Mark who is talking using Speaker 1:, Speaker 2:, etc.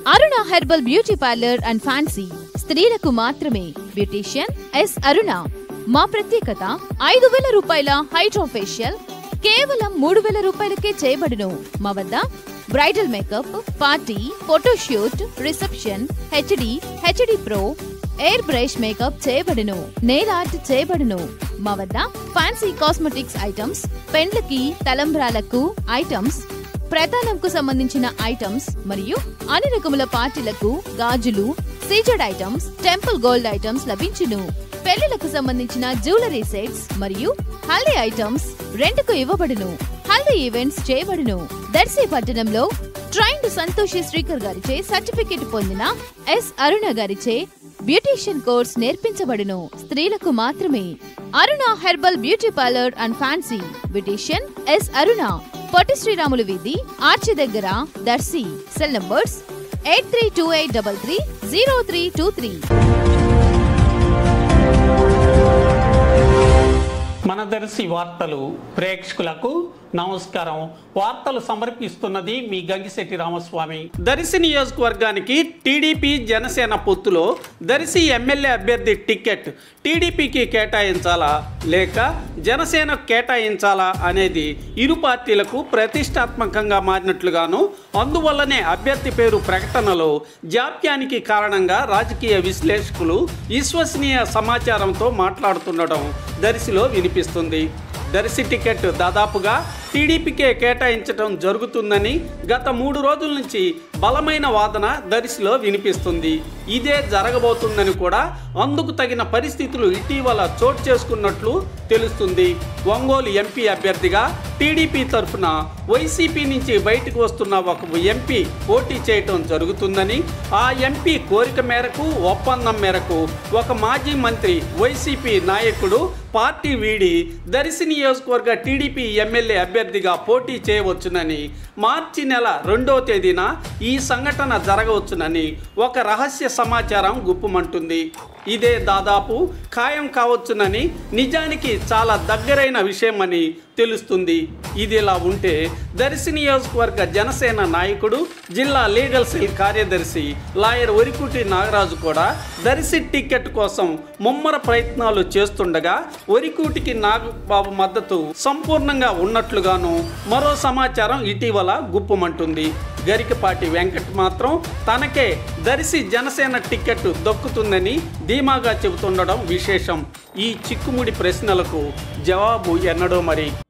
Speaker 1: Aruna herbal beauty parlour and fancy స్త్రీలకు మాత్రమే beautician S అరుణ మా ప్రత్యేకత ఐదు వేల రూపాయల హైడ్రో ఫేషియల్ కేవలం మూడు వేల రూపాయలకే చేయబడును మా వద్ద bridal makeup party photoshoot reception HD HD pro airbrush makeup చేయబడును నెయిల్ ఆర్ట్ చేయబడును మా వద్ద ఫ్యాన్సీ కాస్మెటిక్స్ ఐటమ్స్ పెండ్లకి తలంబ్రాలకు ఐటమ్స్ ప్రధానంకు సంబంధించిన ఐటమ్స్ మరియు అన్ని రకముల పార్టీలకు గాజులు CZ items temple gold items లభించును పెళ్లిలకు సంబంధించిన జ్యువెలరీ సెట్స్ మరియు హల్దీ ఐటమ్స్ రెంట్కు ఇవ్వబడును హల్దీ ఈవెంట్స్ చేయబడును దర్శి పట్టణంలో ట్రైన్డ్ సంతోషి శ్రీకర్ గారిచే సర్టిఫికెట్ పొందిన ఎస్ అరుణ గారిచే బ్యూటీషియన్ కోర్స్ నేర్పించబడును స్త్రీలకు మాత్రమే Aruna herbal beauty parlour and fancy beautician S Aruna Potti Sriramulu వీధి ఆర్చి దగ్గర Darsi cell numbers eight three two eight double three zero three two three
Speaker 2: మన దర్శి వార్తలు ప్రేక్షకులకు నమస్కారం వార్తలు సమర్పిస్తున్నది మీ గంగిశెట్టి రామస్వామి దర్శి నియోజకవర్గానికి టీడీపీ జనసేన పొత్తులో దర్శి ఎమ్మెల్యే అభ్యర్థి టికెట్ టీడీపీకి కేటాయించాలా లేక జనసేనకు కేటాయించాలా అనేది ఇరు పార్టీలకు ప్రతిష్టాత్మకంగా మారినట్లుగాను అందువల్లనే అభ్యర్థి పేరు ప్రకటనలో జాప్యానికి కారణంగా రాజకీయ విశ్లేషకులు విశ్వసనీయ సమాచారంతో మాట్లాడుతుండడం దర్శిలో వినిపిస్తుంది దర్శి టికెట్ దాదాపుగా టీడీపీకే కేటాయించడం జరుగుతుందని గత మూడు రోజుల నుంచి బలమైన వాదన దర్శిలో వినిపిస్తుంది ఇదే జరగబోతుందని కూడా అందుకు తగిన పరిస్థితులు ఇటీవల చోటు చేసుకున్నట్లు తెలుస్తుంది ఒంగోలు ఎంపీ అభ్యర్థిగా టీడీపీ తరఫున వైసీపీ నుంచి బయటకు వస్తున్న ఒక ఎంపీ పోటీ చేయటం జరుగుతుందని ఆ ఎంపీ కోరిక మేరకు ఒప్పందం మేరకు ఒక మాజీ మంత్రి వైసీపీ నాయకుడు పార్టీ వీడి దర్శి నియోజకవర్గ టీడీపీ ఎమ్మెల్యే అభ్యర్థిగా పోటీ చేయవచ్చునని మార్చి నెల రెండవ తేదీన ఈ సంఘటన జరగవచ్చునని ఒక రహస్య సమాచారం గుప్పుమంటుంది ఇదే దాదాపు ఖాయం కావచ్చునని నిజానికి చాలా దగ్గరైన విషయమని తెలుస్తుంది ఇది ఇలా ఉంటే దర్శి నియోజకవర్గ జనసేన నాయకుడు జిల్లా లీగల్ సెల్ కార్యదర్శి లాయర్ ఒరికుటి నాగరాజు కూడా దర్శి టికెట్ కోసం ముమ్మర ప్రయత్నాలు చేస్తుండగా ఒరికూటికి నాగబాబు మద్దతు సంపూర్ణంగా ఉన్నట్లుగాను మరో సమాచారం ఇటీవల గుప్పమంటుంది గరికపాటి వెంకట్ మాత్రం తనకే దర్శి జనసేన టికెట్ దక్కుతుందని ధీమాగా చెబుతుండడం విశేషం ఈ చిక్కుముడి ప్రశ్నలకు జవాబు ఎన్నడో మరి